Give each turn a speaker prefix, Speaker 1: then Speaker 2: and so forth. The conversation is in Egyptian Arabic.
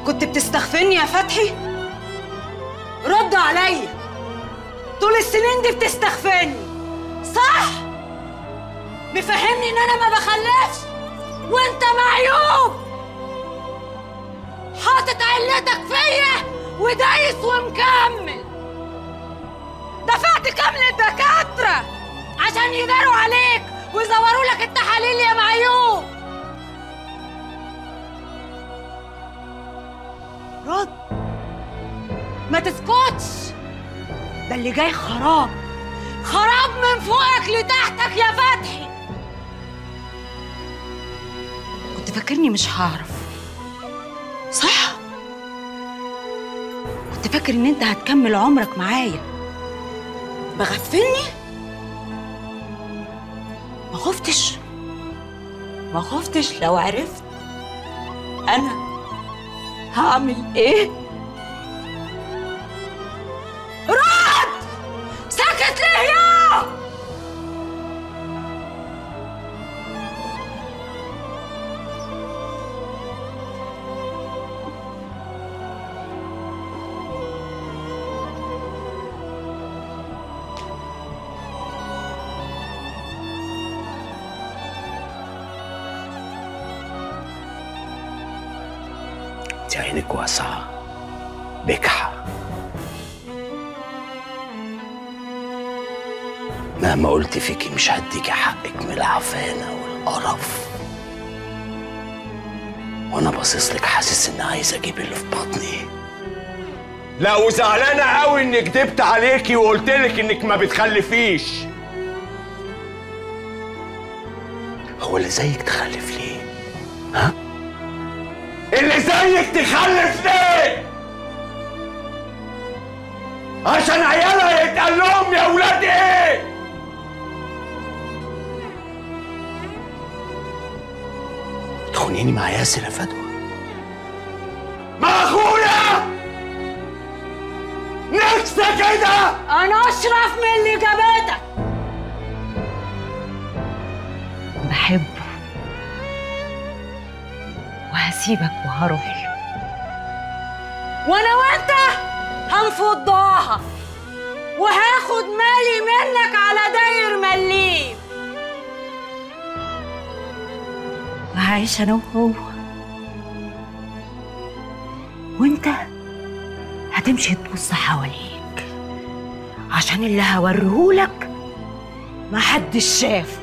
Speaker 1: كنت بتستغفرني يا فتحي رد عليا طول السنين دي بتستغفرني صح مفهمني ان انا ما بخلفش وانت معيوب حاطط علتك فيا ودايس ومكمل دفعت كام للدكاتره عشان يداروا عليك ويزوروا لك التحاليل يا معيوب رد ما تسكتش ده اللي جاي خراب خراب من فوقك لتحتك يا فتحي كنت فاكرني مش هعرف صح كنت فاكر ان انت هتكمل عمرك معايا بغفلني ما خفتش ما خفتش لو عرفت انا هعمل ايه رد سكت ليه يا
Speaker 2: انت عينك واسعة بجحة مهما قلت فيكي مش هديكي حقك من العفانة والقرف وانا باصص لك حاسس اني عايز اجيب اللي في بطني
Speaker 3: لا وزعلانه قوي اني كدبت عليكي وقلت لك انك ما بتخلفيش
Speaker 2: هو اللي زيك تخلف ليه ها
Speaker 3: اللي زيك تخلف ليه عشان عيالها يتقال لهم يا ولاد ايه
Speaker 2: تخونيني مع ياسر يا فدوى
Speaker 3: مع اخويا نفسك كده
Speaker 1: انا اشرف من اللي جابتك بحبه وهسيبك وهروح له وانا وانت هنفضها وهاخد مالي منك على داير مليم وهعيش انا وهو وانت هتمشي تبص حواليك عشان اللي هوريهولك محدش شافه